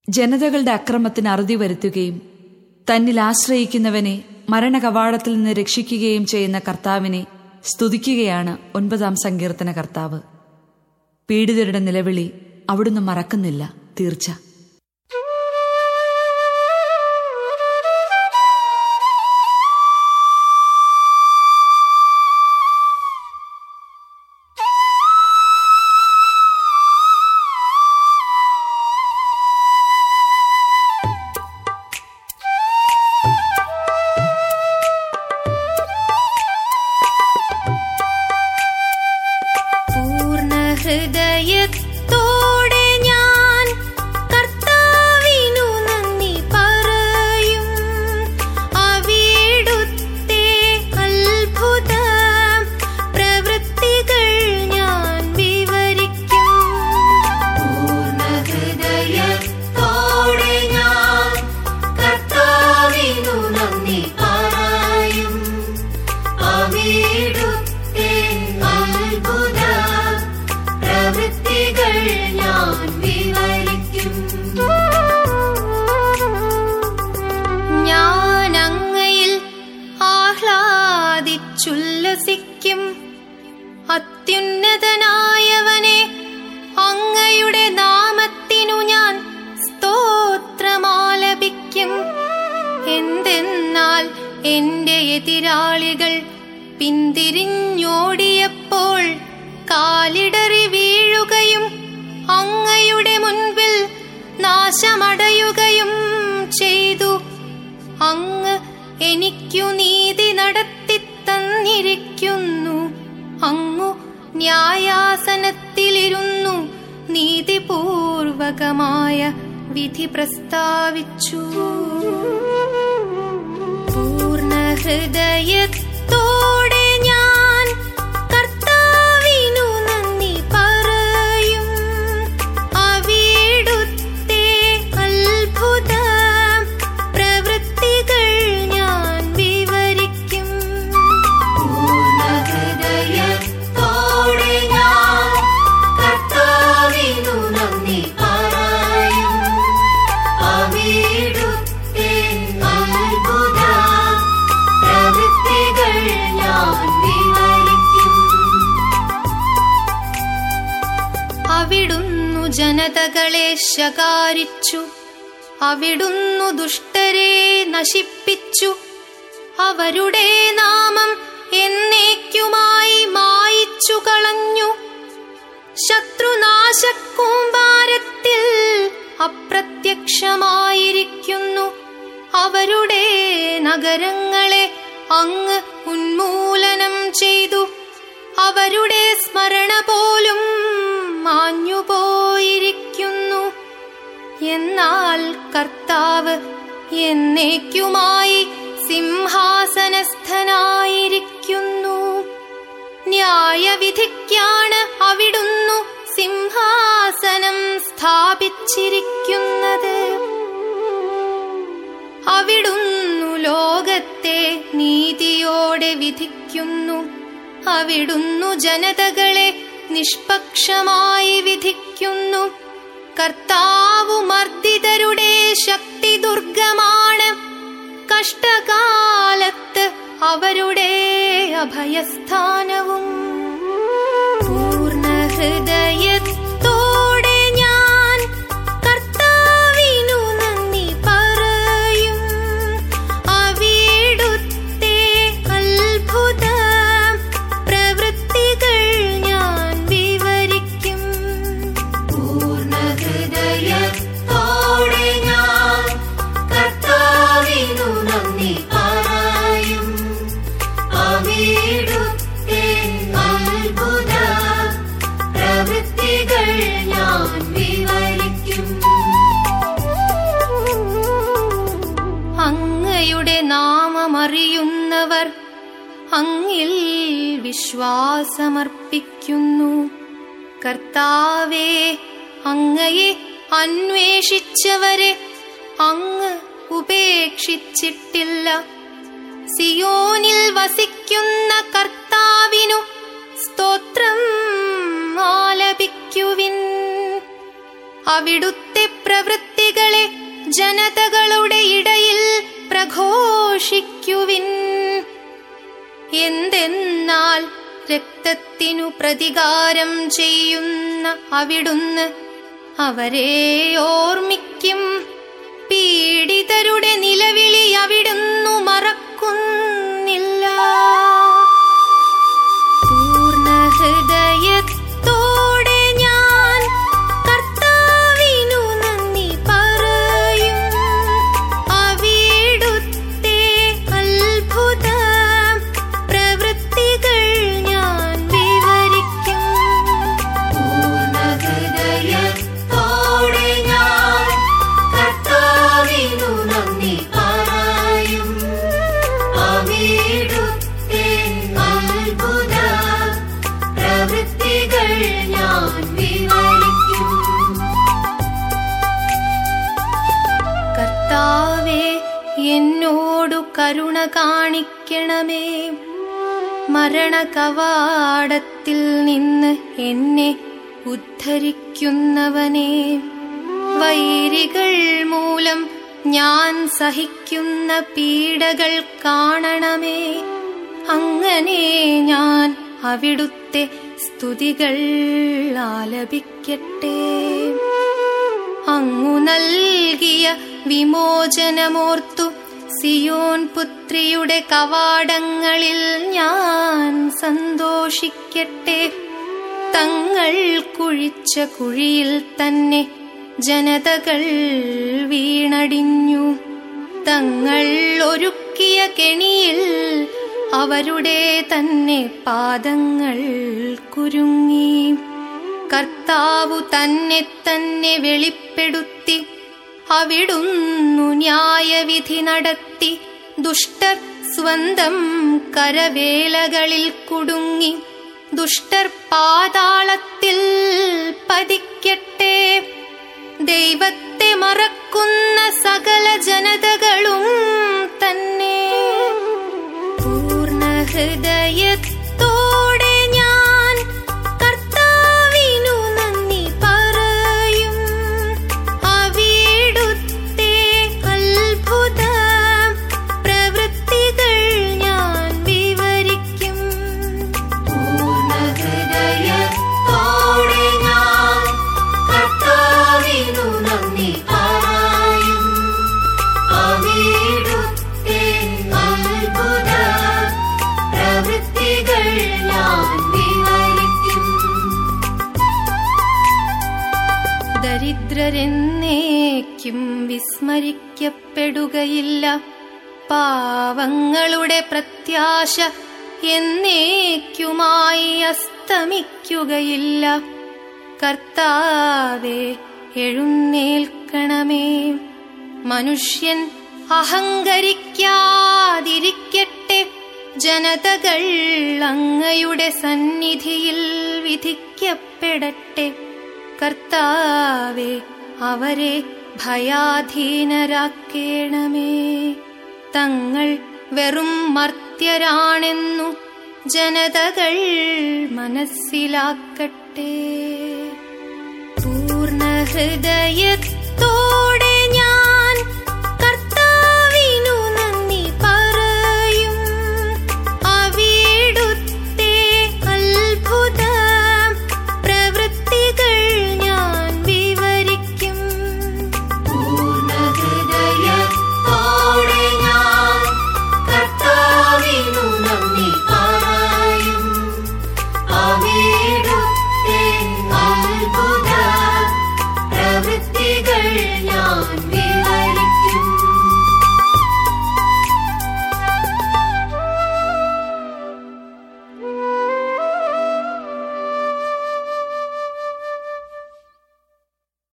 ജനതകളുടെ അക്രമത്തിന് അറുതി വരുത്തുകയും തന്നിൽ ആശ്രയിക്കുന്നവനെ മരണകവാടത്തിൽ നിന്ന് രക്ഷിക്കുകയും ചെയ്യുന്ന കർത്താവിനെ സ്തുതിക്കുകയാണ് ഒൻപതാം സങ്കീർത്തന കർത്താവ് പീഡിതരുടെ നിലവിളി അവിടുന്ന് മറക്കുന്നില്ല തീർച്ച പൂർണ്ണ ഹൃദയത്തോടെ ഞാൻ കർത്താവിനു നന്ദി പറയും അവിടുത്തെ അത്ഭുത പ്രവൃത്തികൾ ഞാൻ വിവരിക്കും പൂർണ്ണ ഹൃദയത്തോടെ ഞാൻ കർത്താവിനു നന്ദി പറയും അവിടുത്തെ അത്ഭുത പ്രവൃത്തികൾ ഞാൻ വിവരിക്കും ഞാൻ അങ്ങയിൽ ആഹ്ലാദിച്ചുല്ലസിക്കും അത്യുന്നതനായവനെ അങ്ങയുടെ നാമത്തിനു ഞാൻ സ്തോത്രമാലപിക്കും എന്തെന്നാൽ എന്റെ എതിരാളികൾ പിന്തിരിഞ്ഞോടിയപ്പോൾ കാലിടറി വീഴുകയും അങ്ങയുടെ മുൻപിൽ നാശമടയുകയും ചെയ്തു അങ്ങ് എനിക്കു നീതി നടത്തി തന്നിരിക്കുന്നു അങ്ങു ന്യായാസനത്തിലിരുന്നു നീതിപൂർവകമായ വിധി പ്രസ്താവിച്ചു പൂർണ്ണ ഹൃദയത്തോടെ ഞാൻ കർത്താവിനു നന്ദി പറയും അവിടുത്തെ അത്ഭുത പ്രവൃത്തികൾ ഞാൻ വിവരിക്കും പൂർണ്ണ ഹൃദയത്തോടെ ഞാൻ കർത്താവിനു നന്ദി പറയും അവിടുത്തെ അത്ഭുത പ്രവൃത്തികൾ ഞാൻ വിവരിക്കും അവിടുന്നു ജനതകളെ ശകാരിച്ചു അവിടുന്നു ദുഷ്ടരെ നശിപ്പിച്ചു അവരുടെ നാമം എന്നേക്കുമായി മായിച്ചു കളഞ്ഞു ശത്രുനാശക്കൂമ്പാരത്തിൽ അപ്രത്യക്ഷമായിരിക്കുന്നു അവരുടെ നഗരങ്ങളെ അങ്ങ് ഉന്മൂലനം ചെയ്തു അവരുടെ സ്മരണ പോലും മാഞ്ഞുപോയിരിക്കുന്നു എന്നാൽ കർത്താവ് എന്നേക്കുമായി സിംഹാസനസ്ഥനായിരിക്കുന്നു ന്യായവിധിക്കാണ് അവിടുന്നു സിംഹാസനം സ്ഥാപിച്ചിരിക്കുന്നത് അവിടുന്നു ലോകത്തെ നീതിയോടെ വിധിക്കുന്നു അവിടുന്നു ജനതകളെ നിഷ്പക്ഷമായി വിധിക്കുന്നു കർത്താവു മർദ്ദിതരുടെ ശക്തി ദുർഗമാണ് കഷ്ടകാലത്ത് അവരുടെ അഭയസ്ഥാനവും പൂർണ്ണ ഹൃദയത്തോടെ ഞാൻ കർത്താവിനു നന്ദി പറയും അവിടുത്തെ അത്ഭുത പ്രവൃത്തികൾ ഞാൻ വിവരിക്കും പൂർണ്ണ ഹൃദയത്തോടെ ഞാൻ കർത്താവിനു നന്ദി പറയും അവിടുത്തെ അത്ഭുത പ്രവൃത്തികൾ ഞാൻ വിവരിക്കും അങ്ങയുടെ നാമമറിയുന്നവർ അങ്ങിൽ വിശ്വാസമർപ്പിക്കുന്നു കർത്താവേ അങ്ങയെ അന്വേഷിച്ചവരെ അങ്ങ് ഉപേക്ഷിച്ചിട്ടില്ല സിയോനിൽ വസിക്കുന്ന കർത്താവിനു സ്തോത്രം ആലപിക്കുവിൻ അവിടുത്തെ പ്രവൃത്തി പ്രവൃത്തികളെ ജനതകളുടെ ഇടയിൽ പ്രഘോഷിക്കുവിൻ എന്തെന്നാൽ രക്തത്തിനു പ്രതികാരം ചെയ്യുന്ന അവിടുന്ന് അവരെ ഓർമ്മിക്കും പീഡിതരുടെ നിലവിളി അവിടുന്നു മറക്കുന്നില്ല പൂർണ്ണ ഹൃദയത്തോടെ ഞാൻ കർത്താവിനു നന്ദി പറയും അവിടുത്തെ അത്ഭുത പ്രവൃത്തികൾ ഞാൻ വിവരിക്കും പൂർണ്ണ ഹൃദയത്തോടെ ഞാൻ കർത്താവിനു നന്ദി പറയും അവിടുത്തെ അത്ഭുത പ്രവൃത്തികൾ ഞാൻ വിവരിക്കും കർത്താവേ എന്നോടു കരുണ കാണിക്കണമേ മരണകവാടത്തിൽ നിന്ന് എന്നെ ഉദ്ധരിക്കുന്നവനെ വൈരികൾ മൂലം ഞാൻ സഹിക്കുന്ന പീഡകൾ കാണണമേ അങ്ങനെ ഞാൻ അവിടുത്തെ സ്തുതികൾ ആലപിക്കട്ടെ അങ്ങു നൽകിയ വിമോചനമോർത്തു സിയോൻ പുത്രിയുടെ കവാടങ്ങളിൽ ഞാൻ സന്തോഷിക്കട്ടെ തങ്ങൾ കുഴിച്ച കുഴിയിൽ തന്നെ ജനതകൾ വീണടിഞ്ഞു തങ്ങൾ ഒരുക്കിയ കെണിയിൽ അവരുടെ തന്നെ പാദങ്ങൾ കുരുങ്ങി കർത്താവു തന്നെ തന്നെ വെളിപ്പെടുത്തി അവിടുന്നു ന്യായവിധി നടത്തി ദുഷ്ടർ സ്വന്തം കരവേലകളിൽ കുടുങ്ങി ദുഷ്ടർ പാതാളത്തിൽ പതിക്കട്ടെ ദൈവത്തെ മറക്കുന്ന സകല ജനതകളും തന്നെ പൂർണ്ണ ഹൃദയത്തോടെ ഞാൻ കർത്താവിനു നന്ദി പറയും അവിടുത്തെ അത്ഭുത പ്രവൃത്തികൾ ഞാൻ വിവരിക്കും പൂർണ്ണ ഹൃദയത്തോടെ ഞാൻ കർത്താവിനു നന്ദി പറയും അവിടുത്തെ അത്ഭുത പ്രവൃത്തികൾ ഞാൻ വിവരിക്കും ദരിദ്രരെന്നേക്കും വിസ്മരിക്കപ്പെടുകയില്ല പാവങ്ങളുടെ പ്രത്യാശ എന്നേക്കുമായി അസ്തമിക്കുകയില്ല കർത്താവെ എഴുന്നേൽക്കണമേ മനുഷ്യൻ അഹങ്കരിക്കാതിരിക്കട്ടെ ജനതകൾ അങ്ങയുടെ സന്നിധിയിൽ വിധിക്കപ്പെടട്ടെ കർത്താവെ അവരെ ഭയാധീനരാക്കേണമേ തങ്ങൾ വെറും മർത്യരാണെന്നു ജനതകൾ മനസ്സിലാക്കട്ടെ പൂർണ്ണ ഹൃദയത്തോടെ ഞാൻ കർത്താവിനു നന്ദി പറയും അവിടുത്തെ അത്ഭുത പ്രവൃത്തികൾ ഞാൻ വിവരിക്കും പൂർണ്ണ ഹൃദയത്തോടെ ഞാൻ കർത്താവിനു നന്ദി പറയും അവിടുത്തെ അത്ഭുത പ്രവൃത്തികൾ ഞാൻ